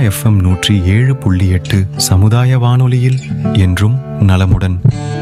FM நூற்றி ஏழு புள்ளி எட்டு சமுதாய வானொலியில் என்றும் நலமுடன்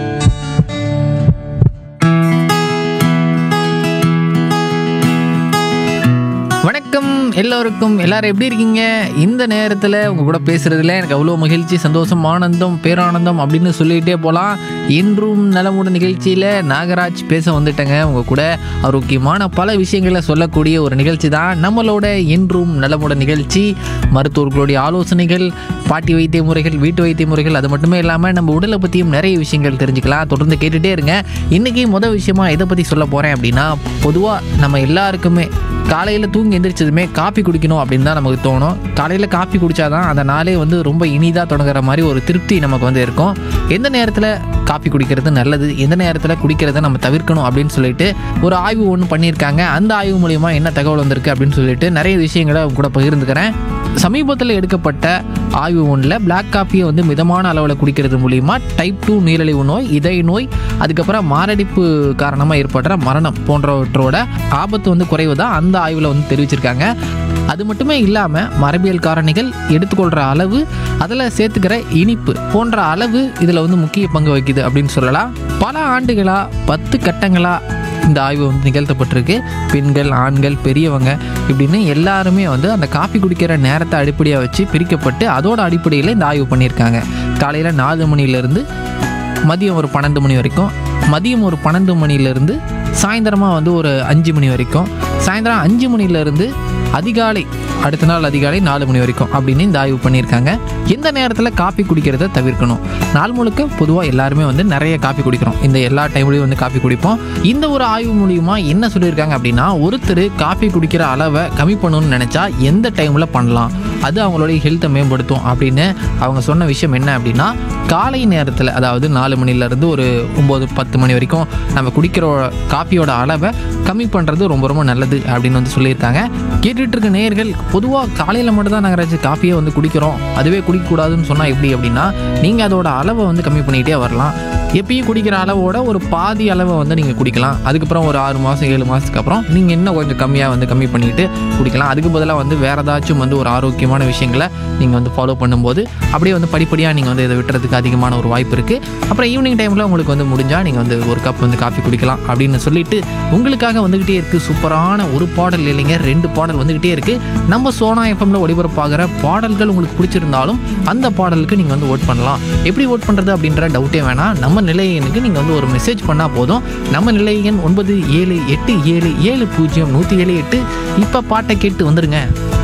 வணக்கம் எல்லோருக்கும் எல்லாரும் எப்படி இருக்கீங்க இந்த நேரத்தில் உங்கள் கூட பேசுகிறதுல எனக்கு அவ்வளோ மகிழ்ச்சி சந்தோஷம் ஆனந்தம் பேரானந்தம் அப்படின்னு சொல்லிகிட்டே போகலாம் இன்றும் நலமுடன் நிகழ்ச்சியில் நாகராஜ் பேச வந்துட்டேங்க உங்கள் கூட ஆரோக்கியமான பல விஷயங்களை சொல்லக்கூடிய ஒரு நிகழ்ச்சி தான் நம்மளோட இன்றும் நலமுடன் நிகழ்ச்சி மருத்துவர்களுடைய ஆலோசனைகள் பாட்டி வைத்திய முறைகள் வீட்டு வைத்திய முறைகள் அது மட்டுமே இல்லாமல் நம்ம உடலை பற்றியும் நிறைய விஷயங்கள் தெரிஞ்சுக்கலாம் தொடர்ந்து கேட்டுகிட்டே இருங்க இன்றைக்கி முதல் விஷயமா எதை பற்றி சொல்ல போகிறேன் அப்படின்னா பொதுவாக நம்ம எல்லாருக்குமே காலையில் தூங்கி எந்திரிச்சதுமே காப்பி குடிக்கணும் அப்படின்னு தான் நமக்கு தோணும் காலையில் காப்பி குடித்தாதான் அந்த நாளே வந்து ரொம்ப இனிதாக தொடங்குற மாதிரி ஒரு திருப்தி நமக்கு வந்து இருக்கும் எந்த நேரத்தில் காப்பி குடிக்கிறது நல்லது எந்த நேரத்தில் குடிக்கிறத நம்ம தவிர்க்கணும் அப்படின்னு சொல்லிட்டு ஒரு ஆய்வு ஒன்று பண்ணியிருக்காங்க அந்த ஆய்வு மூலிமா என்ன தகவல் வந்திருக்கு அப்படின்னு சொல்லிட்டு நிறைய விஷயங்களை அவங்க கூட பகிர்ந்துக்கிறேன் சமீபத்தில் எடுக்கப்பட்ட ஆய்வு ஒன்றில் பிளாக் காப்பியை வந்து மிதமான அளவில் குடிக்கிறது மூலிமா டைப் டூ நீரிழிவு நோய் இதய நோய் அதுக்கப்புறம் மாரடைப்பு காரணமாக ஏற்படுற மரணம் போன்றவற்றோட ஆபத்து வந்து குறைவதா அந்த ஆய்வில் வந்து தெரிவிச்சிருக்காங்க அது மட்டுமே இல்லாமல் மரபியல் காரணிகள் எடுத்துக்கொள்கிற அளவு அதில் சேர்த்துக்கிற இனிப்பு போன்ற அளவு இதில் வந்து முக்கிய பங்கு வகிக்குது அப்படின்னு சொல்லலாம் பல ஆண்டுகளாக பத்து கட்டங்களாக இந்த ஆய்வு வந்து நிகழ்த்தப்பட்டிருக்கு பெண்கள் ஆண்கள் பெரியவங்க இப்படின்னு எல்லாருமே வந்து அந்த காஃபி குடிக்கிற நேரத்தை அடிப்படையாக வச்சு பிரிக்கப்பட்டு அதோட அடிப்படையில் இந்த ஆய்வு பண்ணியிருக்காங்க காலையில் நாலு மணிலேருந்து மதியம் ஒரு பன்னெண்டு மணி வரைக்கும் மதியம் ஒரு பன்னெண்டு மணிலேருந்து சாயந்தரமாக வந்து ஒரு அஞ்சு மணி வரைக்கும் சாயந்தரம் அஞ்சு மணிலேருந்து அதிகாலை அடுத்த நாள் அதிகாலை நாலு மணி வரைக்கும் அப்படின்னு இந்த ஆய்வு பண்ணியிருக்காங்க எந்த நேரத்தில் காஃபி குடிக்கிறத தவிர்க்கணும் நாள் முழுக்க பொதுவாக எல்லாருமே வந்து நிறைய காஃபி குடிக்கிறோம் இந்த எல்லா டைம்லையும் வந்து காஃபி குடிப்போம் இந்த ஒரு ஆய்வு மூலியமா என்ன சொல்லியிருக்காங்க அப்படின்னா ஒருத்தர் காஃபி குடிக்கிற அளவை கம்மி பண்ணணும்னு நினச்சா எந்த டைமில் பண்ணலாம் அது அவங்களுடைய ஹெல்த்தை மேம்படுத்தும் அப்படின்னு அவங்க சொன்ன விஷயம் என்ன அப்படின்னா காலை நேரத்தில் அதாவது நாலு மணிலேருந்து ஒரு ஒம்பது பத்து மணி வரைக்கும் நம்ம குடிக்கிற காஃபியோட அளவை கம்மி பண்ணுறது ரொம்ப ரொம்ப நல்லது அப்படின்னு வந்து சொல்லியிருக்காங்க கேட்டுட்டு இருக்க நேயர்கள் பொதுவாக காலையில் மட்டும் தான் நாங்கள் காஃபியை வந்து குடிக்கிறோம் அதுவே குடிக்கக்கூடாதுன்னு சொன்னால் எப்படி அப்படின்னா நீங்கள் அதோட அளவை வந்து கம்மி பண்ணிகிட்டே வரலாம் எப்பயும் குடிக்கிற அளவோட ஒரு பாதி அளவை வந்து நீங்கள் குடிக்கலாம் அதுக்கப்புறம் ஒரு ஆறு மாதம் ஏழு மாதத்துக்கு அப்புறம் நீங்கள் இன்னும் கொஞ்சம் கம்மியாக வந்து கம்மி பண்ணிட்டு குடிக்கலாம் அதுக்கு பதிலாக வந்து வேறு ஏதாச்சும் வந்து ஒரு ஆரோக்கியமான விஷயங்களை நீங்கள் வந்து ஃபாலோ பண்ணும்போது அப்படியே வந்து படிப்படியாக நீங்கள் வந்து இதை விட்டுறதுக்கு அதிகமான ஒரு வாய்ப்பு இருக்குது அப்புறம் ஈவினிங் டைமில் உங்களுக்கு வந்து முடிஞ்சால் நீங்கள் வந்து ஒரு கப் வந்து காஃபி குடிக்கலாம் அப்படின்னு சொல்லிட்டு உங்களுக்காக வந்துக்கிட்டே இருக்குது சூப்பரான ஒரு பாடல் இல்லைங்க ரெண்டு பாடல் வந்துக்கிட்டே இருக்குது நம்ம சோனா எஃப்எம்ல ஒளிபரப்பாகிற பாடல்கள் உங்களுக்கு பிடிச்சிருந்தாலும் அந்த பாடலுக்கு நீங்கள் வந்து ஓட் பண்ணலாம் எப்படி ஓட் பண்ணுறது அப்படின்ற டவுட்டே வேணாம் நம்ம நிலையனுக்கு நீங்கள் வந்து ஒரு மெசேஜ் பண்ணால் போதும் நம்ம நிலையன் ஒன்பது ஏழு எட்டு ஏழு ஏழு பூஜ்ஜியம் நூற்றி ஏழு எட்டு இப்போ பாட்டை கேட்டு வந்துருங்க